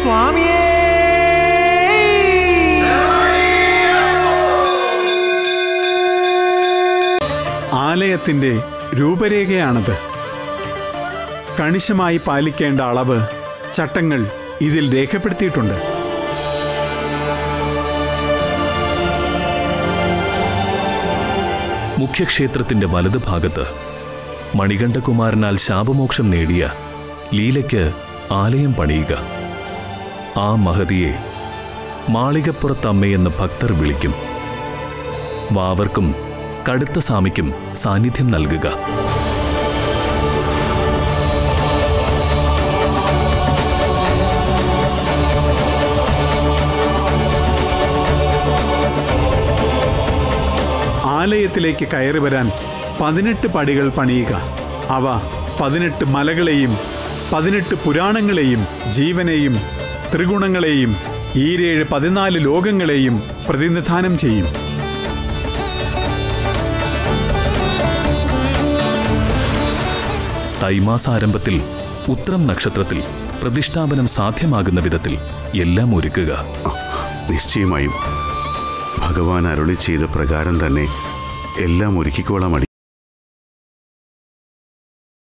സ്വാമിയേ ആലയത്തിന്റെ രൂപരേഖയാണത് കണിശമായി പാലിക്കേണ്ട അളവ് ചട്ടങ്ങൾ ഇതിൽ രേഖപ്പെടുത്തിയിട്ടുണ്ട് മുഖ്യക്ഷേത്രത്തിന്റെ വലത് ഭാഗത്ത് മണികണ്ഠകുമാരനാൽ ശാപമോക്ഷം നേടിയ ലീലയ്ക്ക് ആലയം പണിയുക ആ മഹതിയെ മാളികപ്പുറത്തമ്മയെന്ന് ഭക്തർ വിളിക്കും വാവർക്കും കടുത്ത സ്വാമിക്കും സാന്നിധ്യം നൽകുക ആലയത്തിലേക്ക് കയറി വരാൻ പതിനെട്ട് പടികൾ പണിയുക അവ പതിനെട്ട് മലകളെയും പതിനെട്ട് പുരാണങ്ങളെയും ജീവനെയും ത്രിഗുണങ്ങളെയും ഈരേഴ് പതിനാല് ലോകങ്ങളെയും പ്രതിനിധാനം ചെയ്യും തൈമാസാരംഭത്തിൽ ഉത്രം നക്ഷത്രത്തിൽ പ്രതിഷ്ഠാപനം സാധ്യമാകുന്ന വിധത്തിൽ എല്ലാം ഒരുക്കുക നിശ്ചയമായും ഭഗവാൻ അരുളി ചെയ്ത പ്രകാരം തന്നെ എല്ലാം ഒരുക്കിക്കോളാം അടി